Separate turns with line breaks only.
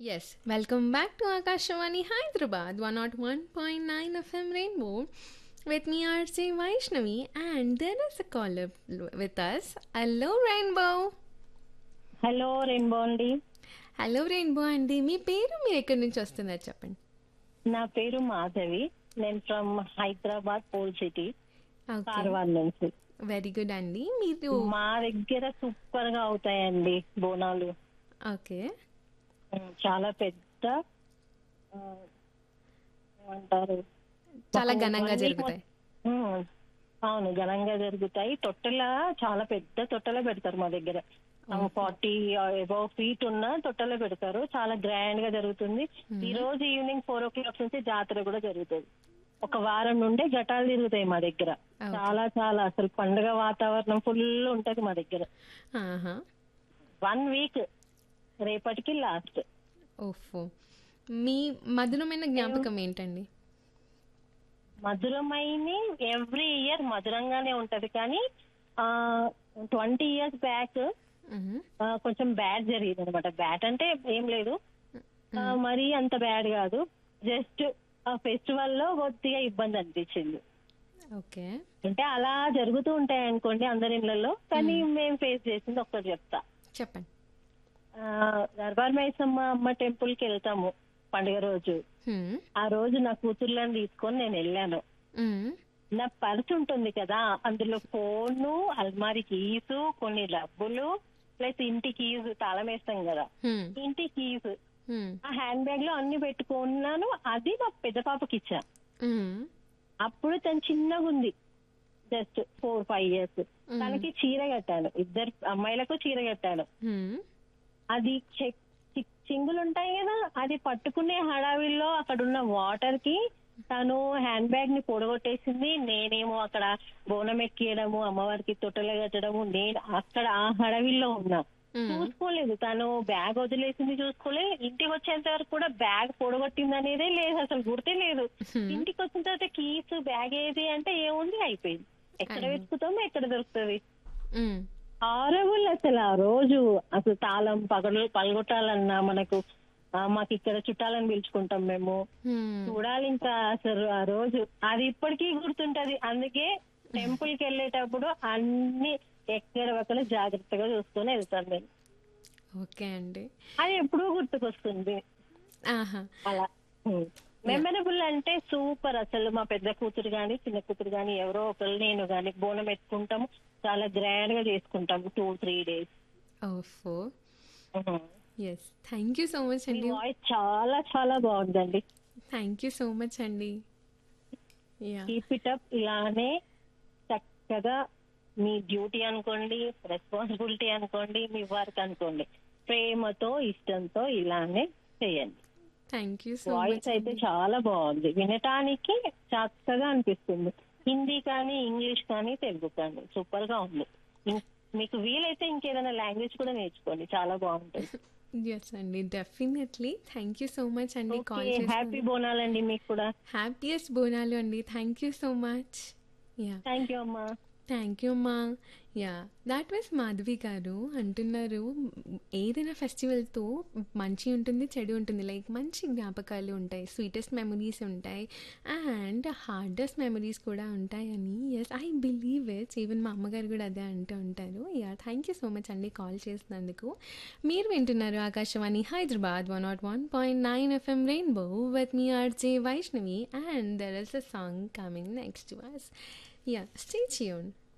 Yes, welcome back to Akashawani Hyderabad 101.9 FM Rainbow with me RJ Vaishnavi and there is a caller with us. Hello Rainbow.
Hello Rainbow అండి
hello Rainbow అండి మీ పేరు మీరు ఎక్కడి నుంచి వస్తున్నారు చెప్పండి
నా పేరు మాధవి నేను ఫ్రమ్ హైదరాబాద్ పోల్ సిటీ
ఓకే
కార్వార్ నుంచి
వెరీ గుడ్ అండి మీరు
మా దగ్గర సూపర్ గా అవుతాయండి బోనాలు
ఓకే
ఉమ్, చాలా పెద్ద ఆ, ఏమంటారు
చాలా ఘనంగా జరుగుతాయి
ఉమ్, అవును ఘనంగా జరుగుతాయి తొట్టెల చాలా పెద్ద తొట్టెల పెడతారు మా దగ్గర ఫార్టీ అబౌవ్ ఫీట్ ఉన్న తొట్టెల పెడతారు చాలా గ్రాండ్ గా జరుగుతుంది ఈ రోజు ఈవినింగ్ ఫోర్ ఓ క్లాక్ నుంచి జాతర కూడా జరుగుతుంది ఒక వారం నుండే ఘటాలు తిరుగుతాయి మా దగ్గర
Okay.
చాలా చాలా అసలు పండుగ వాతావరణం ఫుల్ ఉంటది మా దగ్గర
ఆహా
వన్ వీక్ రేపటికి లాస్ట్
ఓఫో మీ మధురమైన జ్ఞాపకం ఏంటండి
మధురమైని ఎవ్రీ ఇయర్ మధురంగానే ఉంటది కానీ ఆ ట్వంటీ ఇయర్స్ బ్యాక్
మ్మ్.
కొంచెం బ్యాడ్ జరిగింది అనమాట బ్యాడ్ అంటే ఏం లేదు ఆ, మరీ అంత బ్యాడ్ కాదు జస్ట్ ఆ ఫెస్టివల్ లో కొద్దిగా ఇబ్బంది అనిపించింది
ఓకే
అంటే అలా జరుగుతూ ఉంటాయి అనుకోండి అందరి ఇళ్లలో కానీ మేము ఫేస్ చేసింది ఒక్కటి చెప్తా
చెప్పండి
ఆ, దర్బార్ మైసమ్మ అమ్మ టెంపుల్ కి వెళ్తాము పండుగ రోజు
మ్మ్.
ఆ రోజు నా కూతుర్లను తీసుకొని నేను వెళ్ళాను
మ్మ్.
నా పర్స్ ఉంటుంది కదా అందులో ఫోను అల్మారీ కీసు కొన్ని డబ్బులు ప్లస్ ఇంటి కీస్ తాళం వేస్తాం కదా
మ్మ్.
ఇంటి కీస్
మ్మ్.
ఆ హ్యాండ్ బ్యాగ్ లో అన్ని పెట్టుకున్నాను అది మా పెద్ద పాపకి ఇచ్చా
మ్మ్.
అప్పుడు తను చిన్నగా ఉంది జస్ట్ ఫోర్ ఫైవ్ ఇయర్స్ తనకి చీర కట్టాను ఇద్దరు అమ్మాయిలకు చీర కట్టాను
మ్మ్.
అది చె- చి- చింగులు ఉంటాయి కదా అది పట్టుకునే హడావిల్లో అక్కడ ఉన్న వాటర్ కి తను హ్యాండ్ బ్యాగ్ ని పొడగొట్టేసింది నేనేమో అక్కడ బోనం ఎక్కియడము అమ్మవారికి తొట్టెలు కట్టడము నేను అక్కడ ఆ హడావిల్లో ఉన్నా
మ్మ్.
చూసుకోలేదు తను బ్యాగ్ వదిలేసింది చూసుకోలేదు ఇంటికి వచ్చేంత వరకు కూడా బ్యాగ్ పొడగొట్టింది అనేదే లేదు అసలు గుర్తే లేదు ఇంటికి వచ్చిన తర్వాత కీస్ బ్యాగ్ ఏది అంటే ఏముంది అయిపోయింది ఎక్కడ
అయ్యో.
వెతుకుతామో ఎక్కడ దొరుకుతుంది
మ్మ్.
హారబుల్ అసలు ఆ రోజు అసలు తాళం పగలు పగలగొట్టాలన్నా మనకు ఆ, మాకు ఇక్కడ చుట్టాలని పిలుచుకుంటాం మేము
మ్మ్.
చూడాలి ఇంకా అసలు ఆ రోజు అది ఇప్పటికీ గుర్తుంటది అందుకే టెంపుల్ కి వెళ్ళేటప్పుడు అన్ని ఎక్కడ ఒక్కడ జాగ్రత్తగా చూసుకొని వెళ్తాను నేను
ఓకే అండి
అది ఎప్పుడూ గుర్తుకొస్తుంది
ఆహా
అలా మెమరబుల్ అంటే సూపర్ అసలు మా పెద్ద కూతురు గాని చిన్న కూతురు గాని ఎవరో ఒకరు నేను గాని బోనం ఎత్తుకుంటాము చాలా గ్రాండ్ గా చేసుకుంటాము టూ త్రీ డేస్
ఓఫో yes thank you so much
మీ
అండి
వాయిస్ చాలా చాలా బాగుందండి
థ్యాంక్ యూ సో మచ్ అండి యా
కీప్ ఇట్ అప్ ఇలానే చక్కగా మీ డ్యూటీ అనుకోండి రెస్పాన్సిబిలిటీ అనుకోండి మీ వర్క్ అనుకోండి ప్రేమతో ఇష్టంతో ఇలానే చేయండి
thank you so
voice
much
అయితే చాలా బాగుంది వినటానికి చక్కగా అనిపిస్తుంది హిందీ కానీ ఇంగ్లీష్ కానీ తెలుగు కానీ సూపర్ గా ఉంది ఇం- మీకు వీలైతే ఇంకేదైనా లాంగ్వేజ్ కూడా నేర్చుకోండి చాలా బాగుంటుంది
ఎస్ అండి definitely thank you so much అండి కాల్
హ్యాపీ
చేసి
బోనాలండి మీకు కూడా
హ్యాపీయెస్ట్ బోనాలు అండి thank you so much yeah
thank you అమ్మా
థ్యాంక్ యూ అమ్మా yeah that was Madhavi garu అంటున్నారు ఏదైనా ఫెస్టివల్తో మంచి ఉంటుంది చెడు ఉంటుంది లైక్ మంచి జ్ఞాపకాలు ఉంటాయి స్వీటెస్ట్ మెమరీస్ ఉంటాయి అండ్ హార్డెస్ట్ మెమరీస్ కూడా ఉంటాయని yes I believe it's even మా అమ్మగారు కూడా అదే అంటూ ఉంటారు yeah thank you so much అండి కాల్ చేసినందుకు మీరు వింటున్నారు Akashvani Hyderabad one not one point nine FM Rainbow with మీ RJ Vaishnavi and there is a song coming next to us yeah stay tune